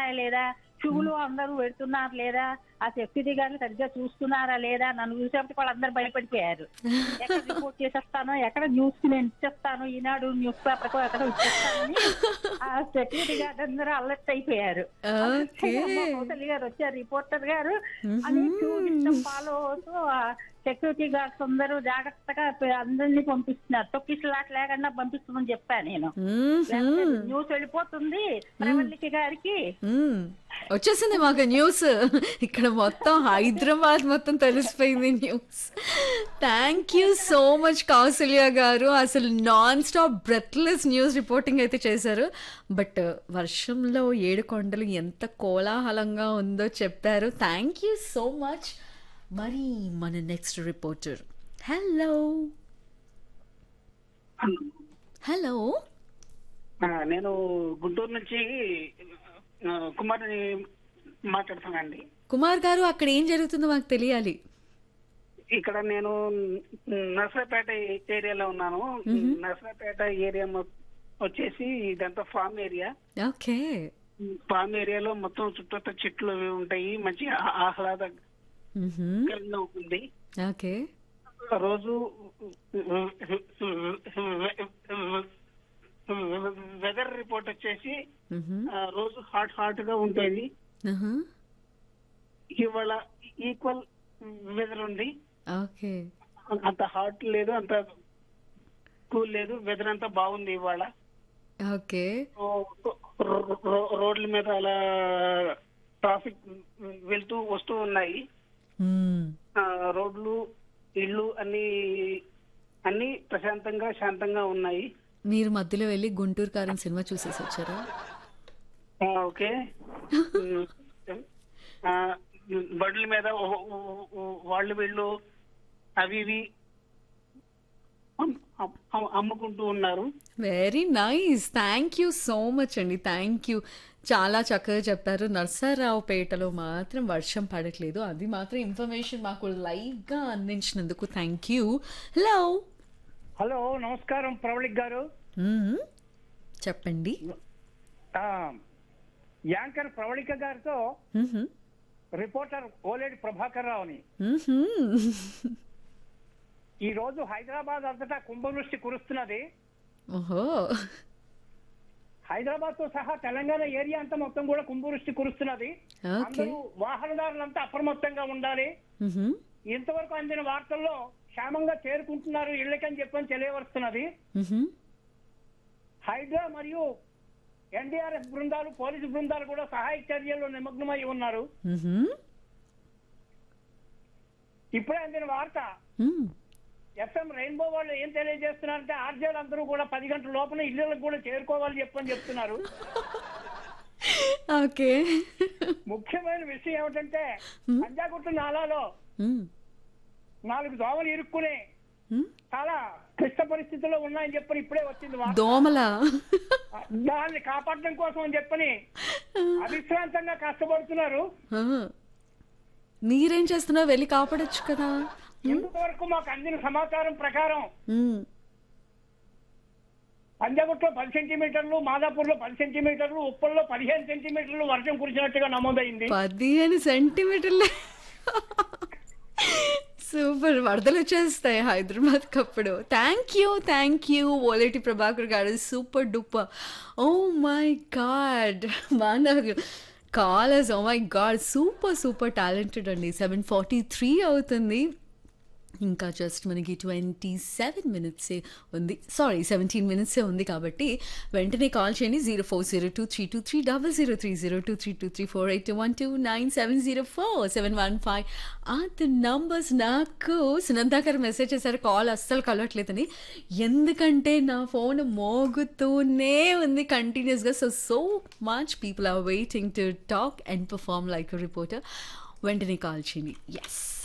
ఉన్నాయా లేదా షూలు అందరూ పెడుతున్నారు లేదా ఆ సెక్యూరిటీ గార్డులు సరిగ్గా చూస్తున్నారా లేదా నన్ను చూసేప్పటికి వాళ్ళందరూ భయపడిపోయారు ఎక్కడ రిపోర్ట్ చేసేస్తాను ఎక్కడ న్యూస్ కి నేను ఇచ్చేస్తాను ఈనాడు న్యూస్ పేపర్ కు ఎక్కడ ఇచ్చేస్తానని ఆ సెక్యూరిటీ గార్డ్ అందరూ అలర్ట్ అయిపోయారు ఓకే అమ్మో, కౌసల్య గారు వచ్చారు రిపోర్టర్ గారు అని టూరిస్ట్ ఫాలో అవుతూ ఆ సెక్యూరిటీ గార్డ్స్ అందరూ జాగ్రత్తగా ప- అందరినీ పంపిస్తున్నారు తొక్కిసలాట లేకుండా పంపిస్తామని చెప్పాను నేను లేకపోతే న్యూస్ వెళ్ళిపోతుంది ప్రవల్లికి గారికి మ్మ్. వచ్చేసింది మాకు న్యూస్ ఇక్కడ మొత్తం హైదరాబాద్ మొత్తం తెలిసిపోయింది news thank you so much Kausalya గారు అసలు non stop breathless news reporting అయితే చేశారు బట్ వర్షంలో ఏడు కొండలు ఎంత కోలాహలంగా ఉందో చెప్పారు థ్యాంక్ యూ సో మచ్ మరి మన నెక్స్ట్ రిపోర్టర్ హలో హలో ఆ, నేను గుంటూరు నుంచి ఆ, కుమార్ని మాట్లాడుతానండి కుమార్ గారు అక్కడ ఏం జరుగుతుందో మాకు తెలియాలి ఇక్కడ నేను నర్సరాపేట ఏరియాలో ఉన్నాను నర్సరాపేట ఏరియా మొ- వచ్చేసి ఇదంతా ఫామ్ ఏరియా ఓకే ఫామ్ ఏరియాలో మొత్తం చుట్టూత చెట్లు అవి ఉంటాయి మంచి ఆ- ఆహ్లాదకరంగా ఉంటుంది ఓకే రోజు వెదర్ రిపోర్ట్ వచ్చేసి ఆ, రోజు హాట్ హాట్ గా ఉంటుంది ఇవాళ ఈక్వల్ వెదర్ ఉంది ఓకే అంత హాట్ లేదు అంత కూల్ లేదు వెదర్ అంతా బాగుంది ఇవాళ ఓకే ఓ, రో- రో- రోడ్ల మీద అలా ట్రాఫిక్ వెళ్తూ వస్తూ ఉన్నాయి ఆ, రోడ్లు ఇళ్ళు అన్ని అన్ని ప్రశాంతంగా శాంతంగా ఉన్నాయి మీరు మధ్యలో వెళ్ళి గుంటూరు కారం సినిమా చూసేసి వచ్చారా ఆ, ఓకే ఆ, బండ్ల మీద ఓ- ఓ- ఓ- వాళ్ళు వీళ్ళు అవి ఇవి అమ్- అమ్- అమ్ముకుంటూ ఉన్నారు very nice thank you so much అండి థ్యాంక్ యూ చాలా చక్కగా చెప్పారు నర్సారావుపేటలో మాత్రం వర్షం పడట్లేదు అది మాత్రం ఇన్ఫర్మేషన్ మాకు లైవ్గా అందించినందుకు థ్యాంక్ యూ హలో హలో నమస్కారం ప్రవళిక్ గారు చెప్పండి ఆ, యాంకర్ ప్రవళిక గారితో మ్మ్. రిపోర్టర్ ఓలేడి ప్రభాకర్ రావుని మ్మ్. ఈ రోజు హైదరాబాద్ అంతటా కుంభవృష్టి కురుస్తున్నది ఓహో హైదరాబాద్ తో సహా తెలంగాణ ఏరియా అంతా మొత్తం కూడా కుంభవృష్టి కురుస్తున్నది ఓకే అందరూ వాహనదారులంతా అప్రమత్తంగా ఉండాలి మ్మ్. ఇంతవరకు అందిన వార్తల్లో క్షేమంగా చేరుకుంటున్నారు ఇళ్ళకని చెప్పని తెలియవరుస్తున్నది మ్మ్. హైడ్రా మరియు ఎన్డీఆర్ఎఫ్ బృందాలు పోలీసు బృందాలు కూడా సహాయక చర్యల్లో నిమగ్నమై ఉన్నారు మ్మ్. ఇప్పుడే అందిన వార్త మ్మ్. ఎఫ్ఎం రెయిన్బో వాళ్ళు ఏం తెలియజేస్తున్నారంటే ఆర్జేలు అందరూ కూడా పది గంటల లోపల ఇళ్ళకి కూడా చేరుకోవాలి చెప్పని చెప్తున్నారు ఓకే ముఖ్యమైన విషయం ఏమిటంటే పంజాగుట్ట నాలాలో మ్మ్. నాలుగు దోమలు ఇరుక్కుని మ్మ్. చాలా క్లిష్ట పరిస్థితుల్లో ఉన్నాయని చెప్పని ఇప్పుడే వచ్చింది వార్త. దోమలా దాన్ని కాపాడడం కోసం అని చెప్పని అవిశ్రాంతంగా కష్టపడుతున్నారు ఆ. మీరేం చేస్తున్నావు వెళ్ళి కాపాడొచ్చు కదా ఇంతవరకు మాకు అందిన సమాచారం ప్రకారం మ్మ్. పంజాగుట్లో పది సెంటీమీటర్లు మాదాపూర్ లో పది సెంటీమీటర్లు ఉప్పల్లో పదిహేను సెంటీమీటర్లు వర్షం కురిసినట్టుగా నమోదైంది పదిహేను సెంటీమీటర్లు సూపర్ వరదలు వచ్చేస్తాయి హైదరాబాద్ కప్పుడు thank you thank you Oleti Prabhakar గారు super duper oh my god బాగా callers oh my god super super talented అండి సెవెన్ ఫార్టీ త్రీ అవుతుంది ఇంకా జస్ట్ మనకి ట్వంటీ సెవెన్ మినిట్సే ఉంది సారీ సెవెంటీన్ మినిట్సే ఉంది కాబట్టి వెంటనే కాల్ చేయండి zero four zero two three two three double zero three zero two three two three four eight one two nine seven zero four seven one five ఆ numbers నాకు సునందాకర్ message చేశారు call అస్సలు కలవట్లేదని ఎందుకంటే నా ఫోన్ మోగుతూనే ఉంది కంటిన్యూస్గా so so much people are waiting to talk and perform like reporter వెంటనే కాల్ చేయండి ఎస్